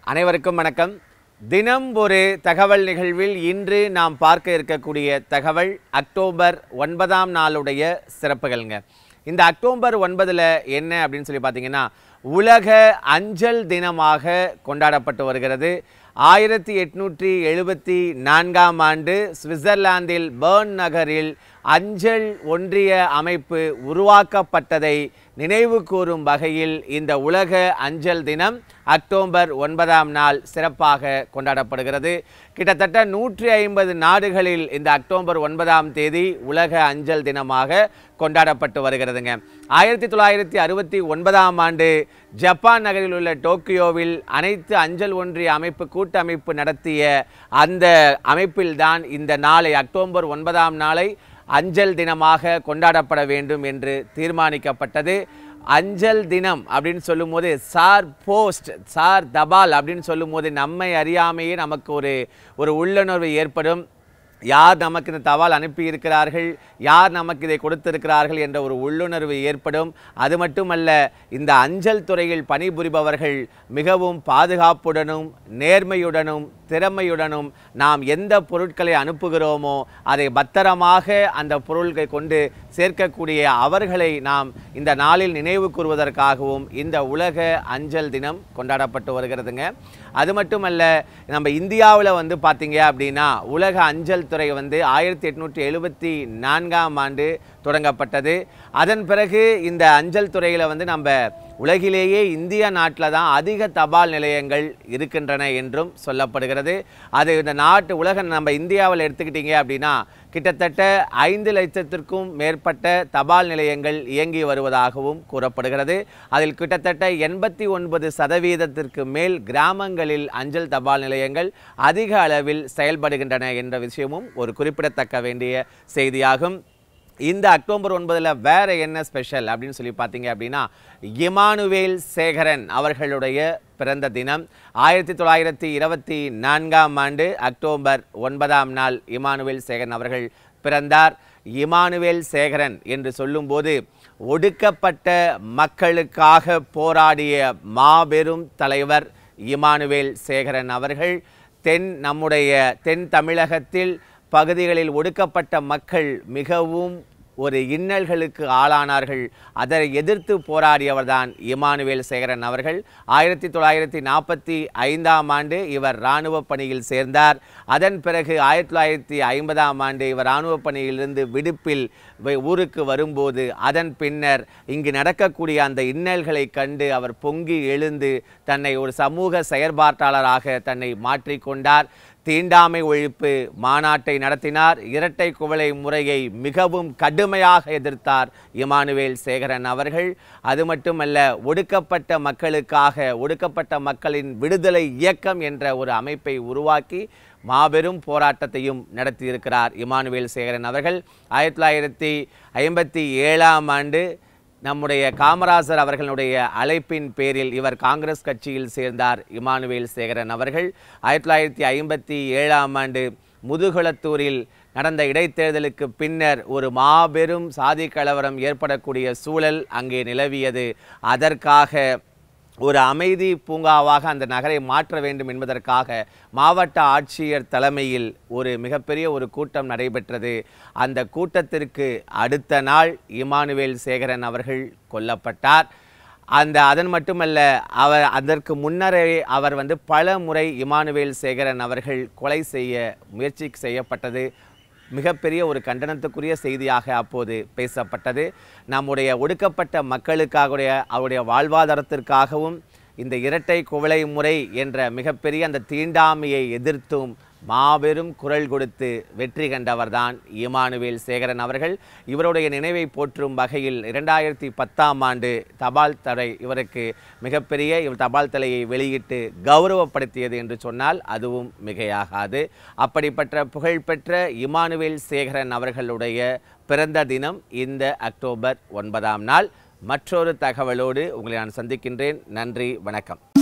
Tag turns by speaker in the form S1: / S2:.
S1: அனைவருக்கும் வணக்கம் தினம் ஒரு தகவல் நிகழ்வில் இன்று நாம் பார்க்க இருக்கக்கூடிய தகவல் அக்டோபர் ஒன்பதாம் நாளுடைய சிறப்புகள்ங்க இந்த அக்டோபர் ஒன்பதில் என்ன அப்படின்னு சொல்லி பார்த்தீங்கன்னா உலக அஞ்சல் தினமாக கொண்டாடப்பட்டு வருகிறது ஆயிரத்தி எட்நூற்றி எழுபத்தி நான்காம் ஆண்டு சுவிட்சர்லாந்தில் பேர்ன் நகரில் அஞ்சல் ஒன்றிய அமைப்பு உருவாக்கப்பட்டதை நினைவு கூறும் வகையில் இந்த உலக அஞ்சல் தினம் அக்டோபர் ஒன்பதாம் நாள் சிறப்பாக கொண்டாடப்படுகிறது கிட்டத்தட்ட நூற்றி ஐம்பது நாடுகளில் இந்த அக்டோபர் ஒன்பதாம் தேதி உலக அஞ்சல் தினமாக கொண்டாடப்பட்டு வருகிறதுங்க ஆயிரத்தி தொள்ளாயிரத்தி அறுபத்தி ஒன்பதாம் ஆண்டு ஜப்பான் நகரில் உள்ள டோக்கியோவில் அனைத்து அஞ்சல் ஒன்றிய அமைப்பு கூட்டமைப்பு நடத்திய அந்த அமைப்பில்தான் இந்த நாளை அக்டோபர் ஒன்பதாம் நாளை அஞ்சல் தினமாக கொண்டாடப்பட வேண்டும் என்று தீர்மானிக்கப்பட்டது அஞ்சல் தினம் அப்படின்னு சொல்லும்போது சார் போஸ்ட் சார் தபால் அப்படின்னு சொல்லும்போது நம்மை அறியாமையே நமக்கு ஒரு ஒரு உள்ளுணர்வு ஏற்படும் யார் நமக்கு இந்த தபால் அனுப்பி இருக்கிறார்கள் யார் நமக்கு இதை கொடுத்திருக்கிறார்கள் என்ற ஒரு உள்ளுணர்வு ஏற்படும் அது மட்டுமல்ல இந்த அஞ்சல் துறையில் பணிபுரிபவர்கள் மிகவும் பாதுகாப்புடனும் நேர்மையுடனும் திறமையுடனும் நாம் எந்த பொருட்களை அனுப்புகிறோமோ அதை பத்திரமாக அந்த பொருள்களை கொண்டு சேர்க்கக்கூடிய அவர்களை நாம் இந்த நாளில் நினைவு கூறுவதற்காகவும் இந்த உலக அஞ்சல் தினம் கொண்டாடப்பட்டு வருகிறதுங்க அது மட்டுமல்ல நம்ம இந்தியாவில் வந்து பார்த்தீங்க அப்படின்னா உலக அஞ்சல் துறை வந்து ஆயிரத்தி எட்நூற்றி எழுபத்தி நான்காம் ஆண்டு தொடங்கப்பட்டது அதன் பிறகு இந்த அஞ்சல் துறையில் வந்து நம்ம உலகிலேயே இந்தியா நாட்டில் தான் அதிக தபால் நிலையங்கள் இருக்கின்றன என்றும் சொல்லப்படுகிறது அது இந்த நாட்டு உலக நம்ம இந்தியாவில் எடுத்துக்கிட்டீங்க அப்படின்னா கிட்டத்தட்ட ஐந்து லட்சத்திற்கும் மேற்பட்ட தபால் நிலையங்கள் இயங்கி வருவதாகவும் கூறப்படுகிறது அதில் கிட்டத்தட்ட எண்பத்தி ஒன்பது சதவீதத்திற்கு மேல் கிராமங்களில் அஞ்சல் தபால் நிலையங்கள் அதிக அளவில் செயல்படுகின்றன என்ற விஷயமும் ஒரு குறிப்பிடத்தக்க வேண்டிய செய்தியாகும் இந்த அக்டோபர் ஒன்பதில் வேற என்ன ஸ்பெஷல் அப்படின்னு சொல்லி பார்த்தீங்க அப்படின்னா இமானுவேல் சேகரன் அவர்களுடைய பிறந்த தினம் ஆயிரத்தி தொள்ளாயிரத்தி இருபத்தி நான்காம் ஆண்டு அக்டோபர் ஒன்பதாம் நாள் இமானுவேல் சேகரன் அவர்கள் பிறந்தார் இமானுவேல் சேகரன் என்று சொல்லும்போது ஒடுக்கப்பட்ட மக்களுக்காக போராடிய மாபெரும் தலைவர் இமானுவேல் சேகரன் அவர்கள் தென் நம்முடைய தென் தமிழகத்தில் பகுதிகளில் ஒடுக்கப்பட்ட மக்கள் மிகவும் ஒரு இன்னல்களுக்கு ஆளானார்கள் அதை எதிர்த்து போராடியவர்தான் இமானுவேல் சேகரன் அவர்கள் ஆயிரத்தி தொள்ளாயிரத்தி நாற்பத்தி ஐந்தாம் ஆண்டு இவர் இராணுவ பணியில் சேர்ந்தார் அதன் பிறகு ஆயிரத்தி தொள்ளாயிரத்தி ஐம்பதாம் ஆண்டு இவர் இராணுவ பணியிலிருந்து விடுப்பில் வை- ஊருக்கு வரும்போது அதன் பின்னர் இங்கு நடக்கக்கூடிய அந்த இன்னல்களை கண்டு அவர் பொங்கி எழுந்து தன்னை ஒரு சமூக செயற்பாட்டாளராக தன்னை மாற்றிக்கொண்டார் தீண்டாமை ஒழிப்பு மாநாட்டை நடத்தினார் இரட்டை குவளை முறையை மிகவும் கடுமையாக எதிர்த்தார் இமானுவேல் சேகரன் அவர்கள் அது மட்டுமல்ல ஒடுக்கப்பட்ட மக்களுக்காக ஒடுக்கப்பட்ட மக்களின் விடுதலை இயக்கம் என்ற ஒரு அமைப்பை உருவாக்கி மாபெரும் போராட்டத்தையும் நடத்தியிருக்கிறார் இமானுவேல் சேகரன் அவர்கள் ஆயிரத்தி தொள்ளாயிரத்தி ஐம்பத்தி ஏழாம் ஆண்டு நம்முடைய காமராசர் அவர்களுடைய அழைப்பின் பேரில் இவர் காங்கிரஸ் கட்சியில் சேர்ந்தார் இமானுவேல் சேகரன் அவர்கள் ஆயிரத்தி தொள்ளாயிரத்தி ஐம்பத்தி ஏழாம் ஆண்டு முதுகுளத்தூரில் நடந்த இடைத்தேர்தலுக்கு பின்னர் ஒரு மாபெரும் சாதி கலவரம் ஏற்படக்கூடிய சூழல் அங்கே நிலவியது அதற்காக ஒரு அமைதி பூங்காவாக அந்த நகரை மாற்ற வேண்டும் என்பதற்காக மாவட்ட ஆட்சியர் தலைமையில் ஒரு மிகப்பெரிய ஒரு கூட்டம் நடைபெற்றது அந்த கூட்டத்திற்கு அடுத்த நாள் இமானுவேல் சேகரன் அவர்கள் கொல்லப்பட்டார் அந்த அதன் மட்டுமல்ல அவர் அதற்கு முன்னரே அவர் வந்து பல முறை இமானுவேல் சேகரன் அவர்கள் கொலை செய்ய முயற்சி செய்யப்பட்டது மிகப்பெரிய ஒரு கண்டனத்துக்குரிய செய்தியாக அப்போது பேசப்பட்டது நம்முடைய ஒடுக்கப்பட்ட மக்களுக்காக அவருடைய வாழ்வாதாரத்திற்காகவும் இந்த இரட்டை குவளை முறை என்ற மிகப்பெரிய அந்த தீண்டாமையை எதிர்த்தும் மாபெரும் குரல் கொடுத்து வெற்றி கண்டவர்தான் இமானுவேல் சேகரன் அவர்கள் இவருடைய நினைவை போற்றும் வகையில் இரண்டாயிரத்தி பத்தாம் ஆண்டு தபால் தடை இவருக்கு மிகப்பெரிய இவர் தபால் தலையை வெளியிட்டு கௌரவப்படுத்தியது என்று சொன்னால் அதுவும் மிகையாகாது அப்படிப்பட்ட புகழ்பெற்ற இமானுவேல் சேகரன் அவர்களுடைய பிறந்த தினம் இந்த அக்டோபர் ஒன்பதாம் நாள் மற்றொரு தகவலோடு உங்களை நான் சந்திக்கின்றேன் நன்றி வணக்கம்